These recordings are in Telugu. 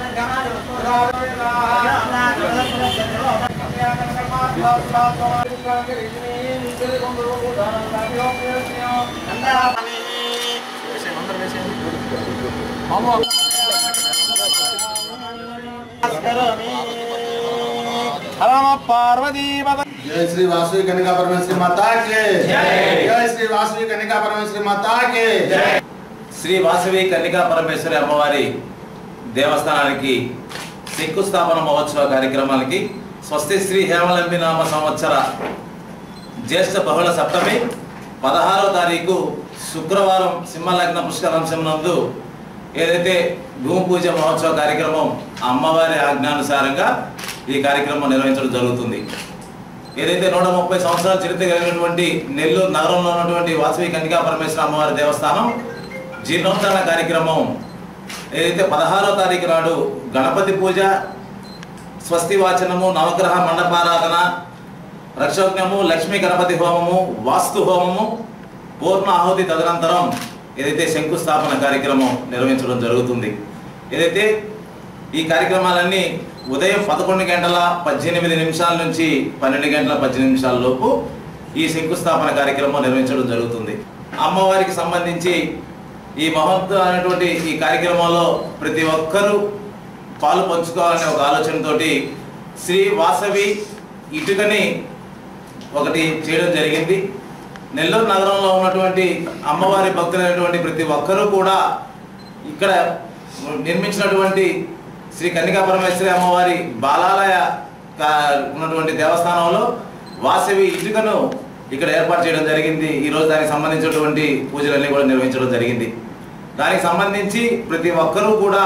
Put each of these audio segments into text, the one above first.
పార్వతీ जय श्री वासुकी कनिका परमेश्वरी माता के जय श्री वासुकी कनिका परमेश्वरी माता के శ్రీ వాసవి కన్నికా పరమేశ్వరి అమ్మవారి దేవస్థానానికి శంకుస్థాపన మహోత్సవ కార్యక్రమానికి స్వస్తి శ్రీ హేమలంబి నామ సంవత్సర జ్యేష్ఠ బహుళ సప్తమి పదహారవ తారీఖు శుక్రవారం సింహలగ్న పుష్కరాంశం నందు ఏదైతే భూమి పూజ మహోత్సవ కార్యక్రమం అమ్మవారి ఆజ్ఞానుసారంగా ఈ కార్యక్రమం నిర్వహించడం జరుగుతుంది ఏదైతే నూట ముప్పై సంవత్సరాల చరిత్ర కలిగినటువంటి నెల్లూరు నగరంలో ఉన్నటువంటి వాసవి కన్నికా పరమేశ్వర అమ్మవారి దేవస్థానం జీర్ణోద్ధరణ కార్యక్రమం ఏదైతే పదహారో తారీఖు నాడు గణపతి పూజ స్వస్తి వాచనము నవగ్రహ మండపారాధన రక్షోజ్ఞము లక్ష్మీ గణపతి హోమము వాస్తు హోమము పూర్ణ ఆహుతి తదనంతరం ఏదైతే శంకుస్థాపన కార్యక్రమం నిర్వహించడం జరుగుతుంది ఏదైతే ఈ కార్యక్రమాలన్నీ ఉదయం పదకొండు గంటల పద్దెనిమిది నిమిషాల నుంచి పన్నెండు గంటల పద్దెనిమిది నిమిషాల లోపు ఈ శంకుస్థాపన కార్యక్రమం నిర్వహించడం జరుగుతుంది అమ్మవారికి సంబంధించి ఈ మహోత్తరమైనటువంటి ఈ కార్యక్రమంలో ప్రతి ఒక్కరూ పాలు పంచుకోవాలనే ఒక ఆలోచనతోటి శ్రీ వాసవి ఇటుకని ఒకటి చేయడం జరిగింది నెల్లూరు నగరంలో ఉన్నటువంటి అమ్మవారి భక్తులైనటువంటి ప్రతి ఒక్కరూ కూడా ఇక్కడ నిర్మించినటువంటి శ్రీ కన్నికా పరమేశ్వరి అమ్మవారి బాలాలయ కా- ఉన్నటువంటి దేవస్థానంలో వాసవి ఇటుకను ఇక్కడ ఏర్పాటు చేయడం జరిగింది ఈ రోజు దానికి సంబంధించినటువంటి పూజలన్నీ కూడా నిర్వహించడం జరిగింది దానికి సంబంధించి ప్రతి ఒక్కరూ కూడా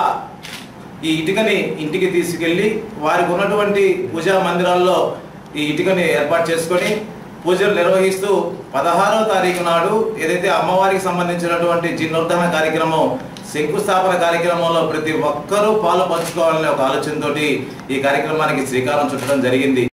ఈ ఇటుకని ఇంటికి తీసుకెళ్ళి వారికి ఉన్నటువంటి పూజా మందిరాల్లో ఈ ఇటుకని ఏర్పాటు చేసుకొని పూజలు నిర్వహిస్తూ పదహారో తారీఖు నాడు ఏదైతే అమ్మవారికి సంబంధించినటువంటి జీర్ణోద్ధరణ కార్యక్రమం శంకుస్థాపన కార్యక్రమంలో ప్రతి ఒక్కరూ పాలు పంచుకోవాలనే ఒక ఆలోచనతోటి ఈ కార్యక్రమానికి శ్రీకారం చుట్టడం జరిగింది